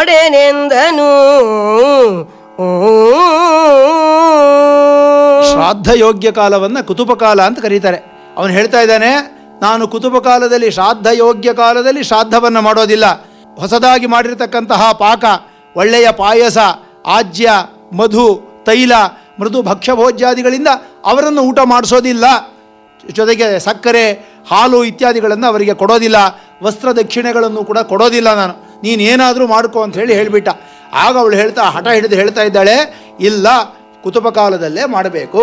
ಮಾಡೆನೆಂದನು ಶ್ರಾದ್ದ ಯೋಗ್ಯ ಕಾಲವನ್ನು ಕುತುಪ ಕಾಲ ಅಂತ ಕರೀತಾರೆ ಅವನು ಹೇಳ್ತಾ ಇದ್ದಾನೆ ನಾನು ಕುತುಪ ಕಾಲದಲ್ಲಿ ಶ್ರಾದ್ದ ಯೋಗ್ಯ ಕಾಲದಲ್ಲಿ ಶ್ರಾದ್ದವನ್ನು ಮಾಡೋದಿಲ್ಲ ಹೊಸದಾಗಿ ಮಾಡಿರ್ತಕ್ಕಂತಹ ಪಾಕ ಒಳ್ಳೆಯ ಪಾಯಸ ಆಜ್ಯ ಮಧು ತೈಲ ಮೃದು ಭಕ್ಷ್ಯಭೋಜ್ಯಾದಿಗಳಿಂದ ಅವರನ್ನು ಊಟ ಮಾಡಿಸೋದಿಲ್ಲ ಜೊತೆಗೆ ಸಕ್ಕರೆ ಹಾಲು ಇತ್ಯಾದಿಗಳನ್ನು ಅವರಿಗೆ ಕೊಡೋದಿಲ್ಲ ವಸ್ತ್ರ ದಕ್ಷಿಣೆಗಳನ್ನು ಕೂಡ ಕೊಡೋದಿಲ್ಲ ನಾನು ನೀನು ಏನಾದರೂ ಮಾಡ್ಕೋ ಅಂತ ಹೇಳಿ ಹೇಳಿಬಿಟ್ಟ ಆಗ ಅವಳು ಹೇಳ್ತಾ ಹಠ ಹಿಡಿದು ಹೇಳ್ತಾ ಇದ್ದಾಳೆ ಇಲ್ಲ ಕುತುಪ ಕಾಲದಲ್ಲೇ ಮಾಡಬೇಕು